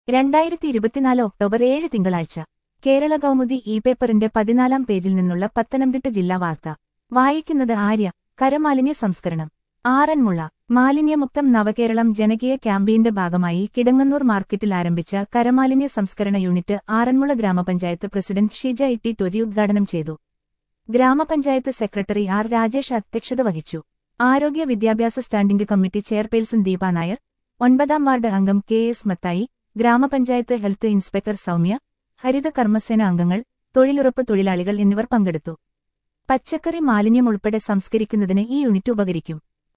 രണ്ടായിരത്തി ഇരുപത്തിനാല് ഒക്ടോബർ ഏഴ് തിങ്കളാഴ്ച കേരള കൗമുദി ഇ പേപ്പറിന്റെ പതിനാലാം പേജിൽ നിന്നുള്ള പത്തനംതിട്ട ജില്ലാ വാർത്ത വായിക്കുന്നത് ആര്യ കരമാലിന്യ സംസ്കരണം ആറന്മുള മാലിന്യമുക്തം നവകേരളം ജനകീയ ക്യാമ്പയിന്റെ ഭാഗമായി കിടങ്ങന്നൂർ മാർക്കറ്റിൽ ആരംഭിച്ച കരമാലിന്യ സംസ്കരണ യൂണിറ്റ് ആറന്മുള ഗ്രാമപഞ്ചായത്ത് പ്രസിഡന്റ് ഷീജ ഇട്ടി ടൊജി ഉദ്ഘാടനം ചെയ്തു ഗ്രാമപഞ്ചായത്ത് സെക്രട്ടറി ആർ രാജേഷ് അധ്യക്ഷത വഹിച്ചു ആരോഗ്യ വിദ്യാഭ്യാസ standing committee chairperson Deepa Nair ഒൻപതാം വാർഡ് അംഗം കെ എസ് മത്തായി ഗ്രാമപഞ്ചായത്ത് ഹെൽത്ത് ഇൻസ്പെക്ടർ സൗമ്യ ഹരിത കർമ്മസേന അംഗങ്ങൾ തൊഴിലുറപ്പ് തൊഴിലാളികൾ എന്നിവർ പങ്കെടുത്തു പച്ചക്കറി മാലിന്യം ഉൾപ്പെടെ സംസ്കരിക്കുന്നതിന് ഈ യൂണിറ്റ് ഉപകരിക്കും